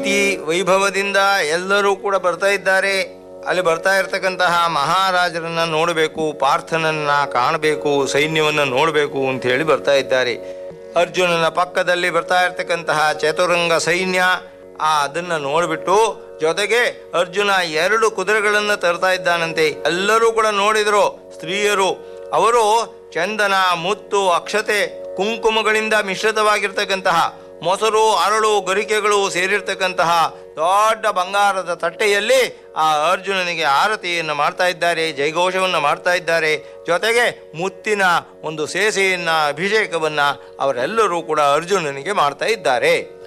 ಪ್ರೀತಿ ವೈಭವದಿಂದ ಎಲ್ಲರೂ ಕೂಡ ಬರ್ತಾ ಇದ್ದಾರೆ ಅಲ್ಲಿ ಬರ್ತಾ ಇರತಕ್ಕಂತಹ ಮಹಾರಾಜರನ್ನ ನೋಡಬೇಕು ಪಾರ್ಥನನ್ನ ಕಾಣಬೇಕು ಸೈನ್ಯವನ್ನ ನೋಡಬೇಕು ಅಂತ ಹೇಳಿ ಬರ್ತಾ ಇದ್ದಾರೆ ಅರ್ಜುನನ ಪಕ್ಕದಲ್ಲಿ ಬರ್ತಾ ಇರತಕ್ಕಂತಹ ಚತುರಂಗ ಸೈನ್ಯ ಆ ಅದನ್ನ ನೋಡಿಬಿಟ್ಟು ಜೊತೆಗೆ ಅರ್ಜುನ ಎರಡು ಕುದುರೆಗಳನ್ನು ತರ್ತಾ ಇದ್ದಾನಂತೆ ಎಲ್ಲರೂ ಕೂಡ ನೋಡಿದ್ರು ಸ್ತ್ರೀಯರು ಅವರು ಚಂದನ ಮುತ್ತು ಅಕ್ಷತೆ ಕುಂಕುಮಗಳಿಂದ ಮಿಶ್ರಿತವಾಗಿರ್ತಕ್ಕಂತಹ ಮೊಸರು ಅರಳು ಗರಿಕೆಗಳು ಸೇರಿರ್ತಕ್ಕಂತಹ ದೊಡ್ಡ ಬಂಗಾರದ ತಟ್ಟೆಯಲ್ಲಿ ಆ ಅರ್ಜುನನಿಗೆ ಆರತಿಯನ್ನು ಮಾಡ್ತಾ ಇದ್ದಾರೆ ಜಯಘೋಷವನ್ನು ಮಾಡ್ತಾ ಇದ್ದಾರೆ ಜೊತೆಗೆ ಮುತ್ತಿನ ಒಂದು ಸೇಸೆಯನ್ನ ಅಭಿಷೇಕವನ್ನ ಅವರೆಲ್ಲರೂ ಕೂಡ ಅರ್ಜುನನಿಗೆ ಮಾಡ್ತಾ ಇದ್ದಾರೆ